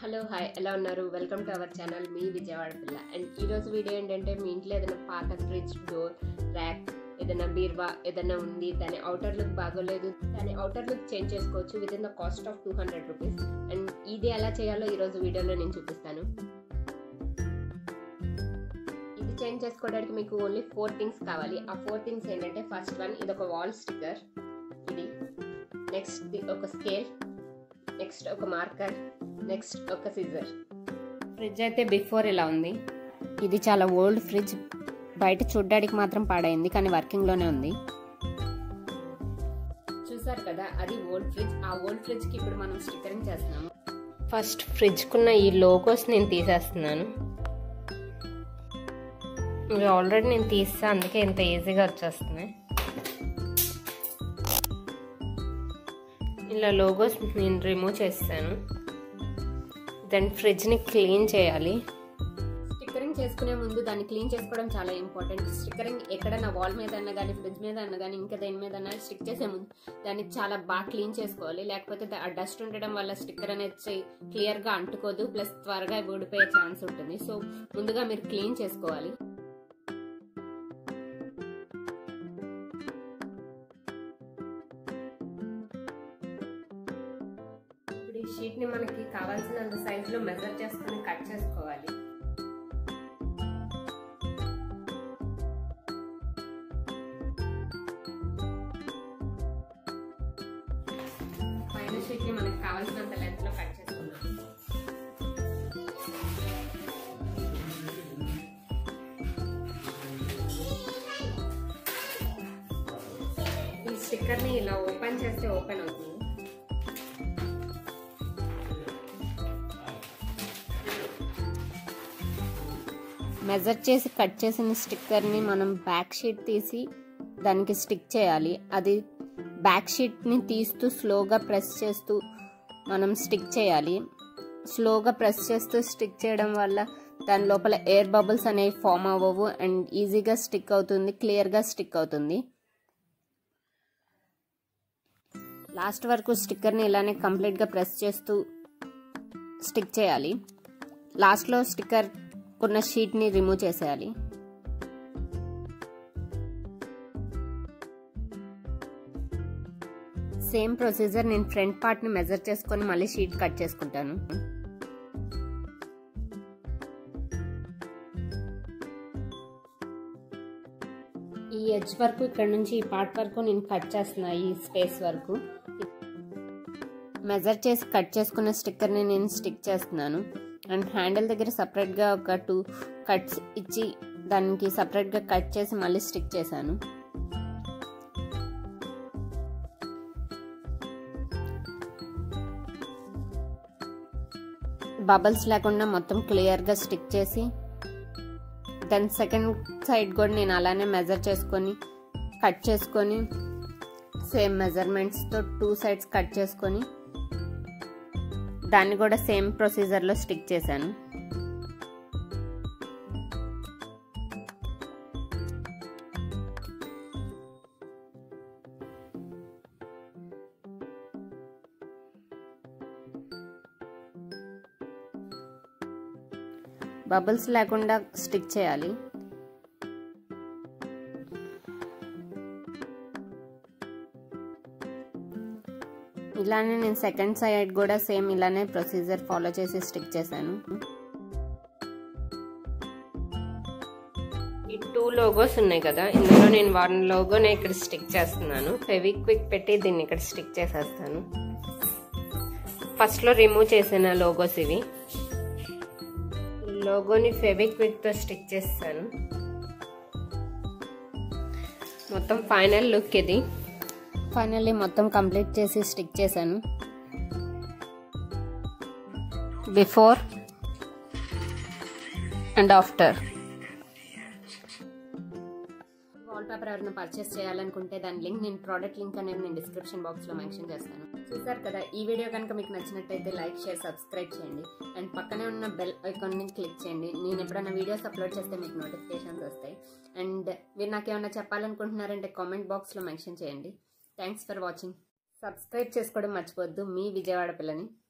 hello hi ఎలా ఉన్నారు welcome to our channel మీ విజయవాడ పిల్ల అండ్ ఈరోజు వీడియో ఏంటంటే మీ ఇంట్లో ఏదైనా పాత ఫ్రిడ్జ్ డోర్ ర్యాక్ ఏదైనా బీర్వా ఏదైనా ఉంది దాని అవుటర్ లుక్ బాగోలేదు దాని అవుటర్ లుక్ చేంజ్ చేసుకోవచ్చు within the cost of two hundred rupees and ఇది ఎలా చేయాలో ఈరోజు వీడియోలో నేను చూపిస్తాను ఇది చేంజ్ చేసుకోవడానికి మీకు ఓన్లీ ఫోర్ థింగ్స్ కావాలి ఆ ఫోర్ థింగ్స్ ఏంటంటే ఫస్ట్ వన్ ఇది ఒక వాల్ స్టిక్కర్ ఇది నెక్స్ట్ ఒక స్కేల్ నెక్స్ట్ ఒక మార్కర్ నెక్స్ట్ ఒక సిజర్ ఫ్రిడ్జ్ అయితే బిఫోర్ ఇలా ఉంది ఇది చాలా ఓల్డ్ ఫ్రిడ్జ్ బయట చూడ్డానికి మాత్రం పాడైంది కానీ వర్కింగ్లోనే ఉంది చూసారు కదా అది ఓల్డ్ ఫ్రిడ్జ్ ఆ ఓల్డ్ ఫ్రిడ్జ్కి ఇప్పుడు మనం స్టిక్కరింగ్ చేస్తున్నాము ఫస్ట్ ఫ్రిడ్జ్కున్న ఈ లోగోస్ నేను తీసేస్తున్నాను ఇవి ఆల్రెడీ నేను తీస్తా అందుకే ఇంత ఈజీగా వచ్చేస్తున్నాయి ఇలా లోగోస్ నేను రిమూవ్ చేస్తాను దెన్ ఫ్రిడ్జ్ని క్లీన్ చేయాలి స్టిక్కరింగ్ చేసుకునే ముందు దాన్ని క్లీన్ చేసుకోవడం చాలా ఇంపార్టెంట్ స్టిక్కరింగ్ ఎక్కడైనా వాల్ మీద అన్నా కానీ ఫ్రిడ్జ్ మీద అన్నా కానీ ఇంకా దేని మీద అన్నా స్టిక్ చేసే ముందు దాన్ని చాలా బాగా క్లీన్ చేసుకోవాలి లేకపోతే ఆ డస్ట్ ఉండడం వల్ల స్టిక్కర్ అనేది క్లియర్గా అంటుకోదు ప్లస్ త్వరగా ఊడిపోయే ఛాన్స్ ఉంటుంది సో ముందుగా మీరు క్లీన్ చేసుకోవాలి ఇప్పుడు ఈ షీట్ని మనకి కావాల్సినంత సైజులో మెజర్ చేసుకుని కట్ చేసుకోవాలి పైన షీట్ని మనకి కావాల్సినంత లెంత్లో కట్ చేసుకున్నాం ఈ స్టిక్కర్ని ఇలా ఓపెన్ చేస్తే ఓపెన్ అవుతుంది మెజర్ చేసి కట్ చేసిన స్టిక్కర్ని మనం బ్యాక్ షీట్ తీసి దానికి స్టిక్ చేయాలి అది బ్యాక్ షీట్ని తీస్తూ స్లోగా ప్రెస్ చేస్తూ మనం స్టిక్ చేయాలి స్లోగా ప్రెస్ చేస్తూ స్టిక్ చేయడం వల్ల దాని లోపల ఎయిర్ బబుల్స్ అనేవి ఫామ్ అవ్వవు అండ్ ఈజీగా స్టిక్ అవుతుంది క్లియర్గా స్టిక్ అవుతుంది లాస్ట్ వరకు స్టిక్కర్ని ఇలానే కంప్లీట్గా ప్రెస్ చేస్తూ స్టిక్ చేయాలి లాస్ట్లో స్టిక్కర్ ఉన్న షీట్ని రిమూవ్ చేసేయాలి సేమ్ ప్రొసీజర్ నేను ఫ్రంట్ పార్ట్ని మెజర్ చేసుకొని మళ్ళీ షీట్ కట్ చేసుకుంటాను ఈ ఎడ్జ్ వరకు ఇక్కడ నుంచి ఈ పార్ట్ వరకు నేను కట్ చేస్తున్నా ఈ స్పేస్ వరకు మెజర్ చేసి కట్ చేసుకున్న స్టిక్కర్ని నేను స్టిక్ చేస్తున్నాను అండ్ హ్యాండిల్ దగ్గర సపరేట్గా ఒక టూ కట్స్ ఇచ్చి దానికి సపరేట్గా కట్ చేసి మళ్ళీ స్టిక్ చేశాను బబల్స్ లేకుండా మొత్తం క్లియర్గా స్టిక్ చేసి దాని సెకండ్ సైడ్ కూడా నేను అలానే మెజర్ చేసుకొని కట్ చేసుకొని సేమ్ మెజర్మెంట్స్తో టూ సైడ్స్ కట్ చేసుకొని దాన్ని కూడా సేమ్ ప్రొసీజర్లో స్టిక్ చేశాను బబుల్స్ లేకుండా స్టిక్ చేయాలి ఇలానే నేను సెకండ్ సైడ్ కూడా సేమ్ ఇలానే ప్రొసీజర్ ఫాలో చేసి స్టిక్ చేశాను ఈ టూ లోగోస్ ఉన్నాయి కదా ఇందులో నేను వన్ లోగోని ఇక్కడ స్టిక్ చేస్తున్నాను ఫెవిక్విక్ పెట్టి దీన్ని ఇక్కడ స్టిక్ చేసేస్తాను ఫస్ట్లో రిమూవ్ చేసిన లోగోస్ ఇవి లోగోని ఫెవిక్విక్తో స్టిక్ చేస్తాను మొత్తం ఫైనల్ లుక్ ఇది ఫైనల్లీ మొత్తం కంప్లీట్ చేసి స్టిక్ చేశాను before and after wall paper ఎవరైనా పర్చేస్ చేయాలనుకుంటే దాని లింక్ నేను ప్రోడక్ట్ లింక్ అనేది నేను డిస్క్రిప్షన్ బాక్స్లో మెన్షన్ చేస్తాను చూసారు కదా ఈ వీడియో కనుక మీకు నచ్చినట్టయితే లైక్ షేర్ సబ్స్క్రైబ్ చేయండి అండ్ పక్కనే ఉన్న బెల్ ఐకాన్ని క్లిక్ చేయండి నేను ఎప్పుడైనా వీడియోస్ అప్లోడ్ చేస్తే మీకు నోటిఫికేషన్స్ వస్తాయి అండ్ మీరు నాకు ఏమైనా చెప్పాలనుకుంటున్నారంటే కామెంట్ బాక్స్లో మెన్షన్ చేయండి థ్యాంక్స్ ఫర్ వాచింగ్ సబ్స్క్రైబ్ చేసుకోవడం మర్చిపోవద్దు మీ విజయవాడ పిల్లని